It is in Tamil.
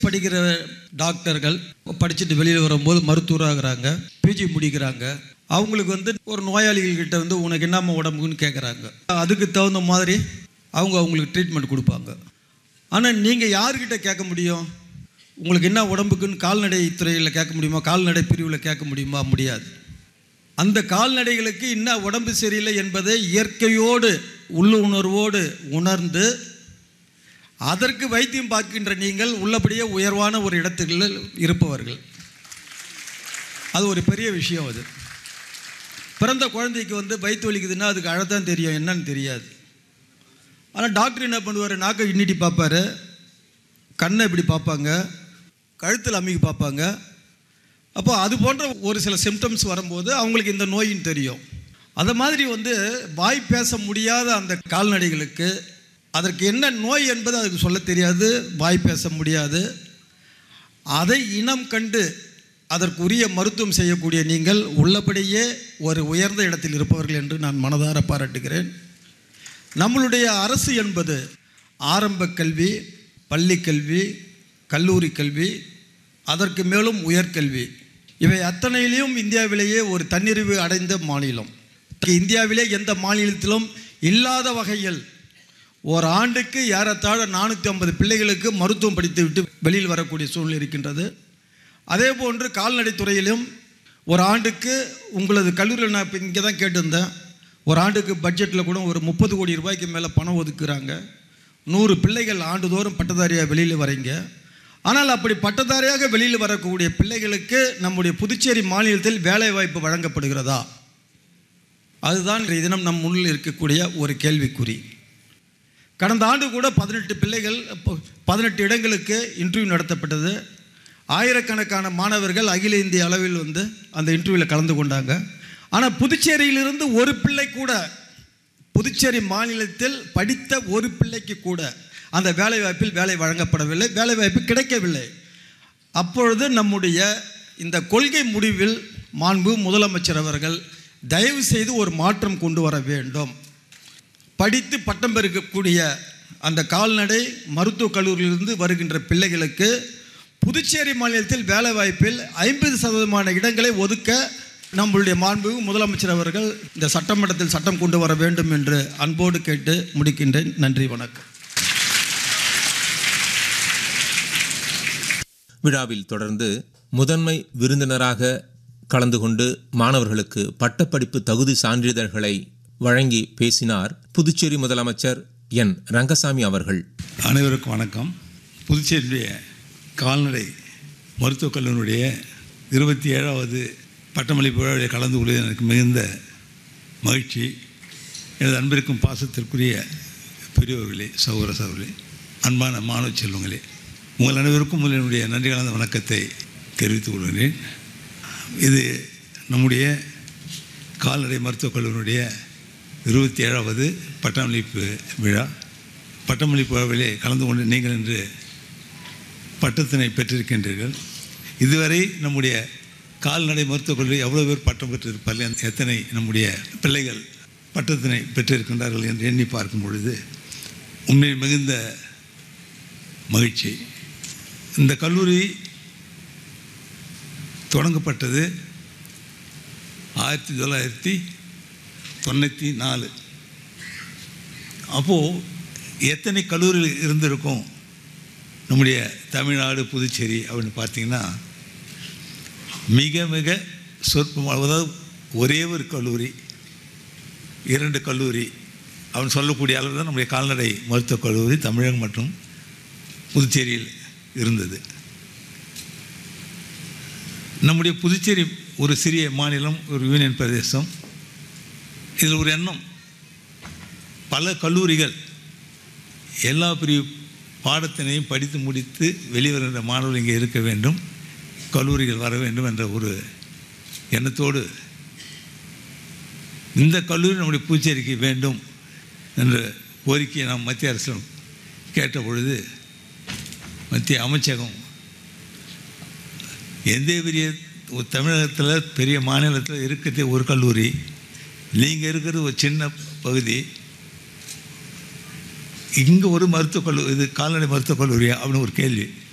படிக்கிற டாக்டர்கள் படிச்சுட்டு வெளியில் வரும்போது மருத்துவராகிறாங்க பிஜி முடிக்கிறாங்க அவங்களுக்கு வந்து ஒரு நோயாளிகள்கிட்ட வந்து உனக்கு என்னம்மா உடம்புன்னு கேட்குறாங்க அதுக்கு தகுந்த மாதிரி அவங்க அவங்களுக்கு ட்ரீட்மெண்ட் கொடுப்பாங்க ஆனால் நீங்கள் யார்கிட்ட கேட்க முடியும் உங்களுக்கு என்ன உடம்புக்குன்னு கால்நடை துறையில் கேட்க முடியுமா கால்நடை பிரிவில் கேட்க முடியுமா முடியாது அந்த கால்நடைகளுக்கு என்ன உடம்பு சரியில்லை என்பதை இயற்கையோடு உள்ளுணர்வோடு உணர்ந்து அதற்கு வைத்தியம் பார்க்கின்ற நீங்கள் உள்ளபடியே உயர்வான ஒரு இடத்துல இருப்பவர்கள் அது ஒரு பெரிய விஷயம் அது பிறந்த குழந்தைக்கு வந்து வயிற்று வலிக்குதுன்னா அதுக்கு அழத்தான் தெரியும் என்னன்னு தெரியாது ஆனால் டாக்டர் என்ன பண்ணுவார் நாக்கை இன்னிட்டி பார்ப்பாரு கண்ணை இப்படி பார்ப்பாங்க கழுத்தில் அமுக்கி பார்ப்பாங்க அப்போ அது போன்ற ஒரு சில சிம்டம்ஸ் வரும்போது அவங்களுக்கு இந்த நோயின்னு தெரியும் அதை மாதிரி வந்து வாய் பேச முடியாத அந்த கால்நடைகளுக்கு அதற்கு என்ன நோய் என்பது அதுக்கு சொல்ல தெரியாது வாய் பேச முடியாது அதை இனம் கண்டு அதற்குரிய மருத்துவம் செய்யக்கூடிய நீங்கள் உள்ளபடியே ஒரு உயர்ந்த இடத்தில் இருப்பவர்கள் என்று நான் மனதார பாராட்டுகிறேன் நம்மளுடைய அரசு என்பது ஆரம்ப கல்வி பள்ளி கல்வி கல்லூரி கல்வி அதற்கு மேலும் உயர்கல்வி இவை அத்தனையிலையும் இந்தியாவிலேயே ஒரு தன்னிறைவு அடைந்த மாநிலம் இந்தியாவிலே எந்த மாநிலத்திலும் இல்லாத வகையில் ஒரு ஆண்டுக்கு ஏறத்தாழ நானூற்றி ஐம்பது பிள்ளைகளுக்கு மருத்துவம் படித்து விட்டு வெளியில் வரக்கூடிய சூழ்நிலை இருக்கின்றது அதே போன்று கால்நடை துறையிலும் ஒரு ஆண்டுக்கு உங்களது கல்லூரியில் நான் இப்போ இங்கே தான் கேட்டிருந்தேன் ஒரு ஆண்டுக்கு பட்ஜெட்டில் கூட ஒரு முப்பது கோடி ரூபாய்க்கு மேலே பணம் ஒதுக்குறாங்க நூறு பிள்ளைகள் ஆண்டுதோறும் பட்டதாரியாக வெளியில் வரீங்க ஆனால் அப்படி பட்டதாரியாக வெளியில் வரக்கூடிய பிள்ளைகளுக்கு நம்முடைய புதுச்சேரி மாநிலத்தில் வேலைவாய்ப்பு வழங்கப்படுகிறதா அதுதான் இன்றைய தினம் நம் முன்னில் இருக்கக்கூடிய ஒரு கேள்விக்குறி கடந்த ஆண்டு கூட பதினெட்டு பிள்ளைகள் பதினெட்டு இடங்களுக்கு இன்டர்வியூ நடத்தப்பட்டது ஆயிரக்கணக்கான மாணவர்கள் அகில இந்திய அளவில் வந்து அந்த இன்டர்வியூவில் கலந்து கொண்டாங்க ஆனால் புதுச்சேரியிலிருந்து ஒரு பிள்ளை கூட புதுச்சேரி மாநிலத்தில் படித்த ஒரு பிள்ளைக்கு கூட அந்த வேலைவாய்ப்பில் வேலை வழங்கப்படவில்லை வேலைவாய்ப்பு கிடைக்கவில்லை அப்பொழுது நம்முடைய இந்த கொள்கை முடிவில் மாண்பு முதலமைச்சர் அவர்கள் தயவு செய்து ஒரு மாற்றம் கொண்டு வர வேண்டும் படித்து பட்டம் பெறக்கூடிய அந்த கால்நடை மருத்துவக் கல்லூரியிலிருந்து வருகின்ற பிள்ளைகளுக்கு புதுச்சேரி மாநிலத்தில் வேலைவாய்ப்பில் ஐம்பது சதவீதமான இடங்களை ஒதுக்க நம்மளுடைய மாண்பு முதலமைச்சர் அவர்கள் இந்த சட்டமன்றத்தில் சட்டம் கொண்டு வர வேண்டும் என்று அன்போடு கேட்டு முடிக்கின்றேன் நன்றி வணக்கம் விழாவில் தொடர்ந்து முதன்மை விருந்தினராக கலந்து கொண்டு மாணவர்களுக்கு பட்டப்படிப்பு தகுதி சான்றிதழ்களை வழங்கி பேசினார் புதுச்சேரி முதலமைச்சர் என் ரங்கசாமி அவர்கள் அனைவருக்கும் வணக்கம் புதுச்சேரியுடைய கால்நடை மருத்துவக் கல்லூரியுடைய இருபத்தி ஏழாவது பட்டமளிப்பு விழாவில் கலந்து கொள்வது எனக்கு மிகுந்த மகிழ்ச்சி எனது அன்பிற்கும் பாசத்திற்குரிய பெரியவர்களே சகோதர சகோதரர்களே அன்பான மாணவ செல்வங்களே உங்கள் அனைவருக்கும் என்னுடைய நன்றி கலந்த வணக்கத்தை தெரிவித்துக் கொள்கிறேன் இது நம்முடைய கால்நடை மருத்துவக் கல்லூரியுடைய இருபத்தி ஏழாவது பட்டமளிப்பு விழா பட்டமளிப்பு விழாவிலே கலந்து கொண்டு நீங்கள் இன்று பட்டத்தினை பெற்றிருக்கின்றீர்கள் இதுவரை நம்முடைய கால்நடை மருத்துவக் கல்லூரி எவ்வளோ பேர் பட்டம் பெற்றிருப்பார்கள் எத்தனை நம்முடைய பிள்ளைகள் பட்டத்தினை பெற்றிருக்கின்றார்கள் என்று எண்ணி பார்க்கும் பொழுது உண்மையில் மிகுந்த மகிழ்ச்சி இந்த கல்லூரி தொடங்கப்பட்டது ஆயிரத்தி தொள்ளாயிரத்தி தொண்ணூற்றி நாலு அப்போது எத்தனை கல்லூரிகள் இருந்திருக்கும் நம்முடைய தமிழ்நாடு புதுச்சேரி அப்படின்னு பார்த்தீங்கன்னா மிக மிக சொற்பமாக அதாவது ஒரே ஒரு கல்லூரி இரண்டு கல்லூரி அவன் சொல்லக்கூடிய அளவு தான் நம்முடைய கால்நடை மருத்துவக் கல்லூரி தமிழகம் மற்றும் புதுச்சேரியில் இருந்தது நம்முடைய புதுச்சேரி ஒரு சிறிய மாநிலம் ஒரு யூனியன் பிரதேசம் இதில் ஒரு எண்ணம் பல கல்லூரிகள் எல்லா பிரிவு பாடத்தினையும் படித்து முடித்து வெளிவருகின்ற மாணவர்கள் இங்கே இருக்க வேண்டும் கல்லூரிகள் வர வேண்டும் என்ற ஒரு எண்ணத்தோடு இந்த கல்லூரி நம்முடைய புதுச்சேரிக்கு வேண்டும் என்ற கோரிக்கையை நாம் மத்திய அரசிடம் கேட்ட பொழுது மத்திய அமைச்சகம் எந்த பெரிய ஒரு தமிழகத்தில் பெரிய மாநிலத்தில் இருக்கிறதே ஒரு கல்லூரி நீங்கள் இருக்கிறது ஒரு சின்ன பகுதி இங்கே ஒரு மருத்துவக் கல்லூரி இது கால்நடை மருத்துவக் கல்லூரியா அப்படின்னு ஒரு கேள்வி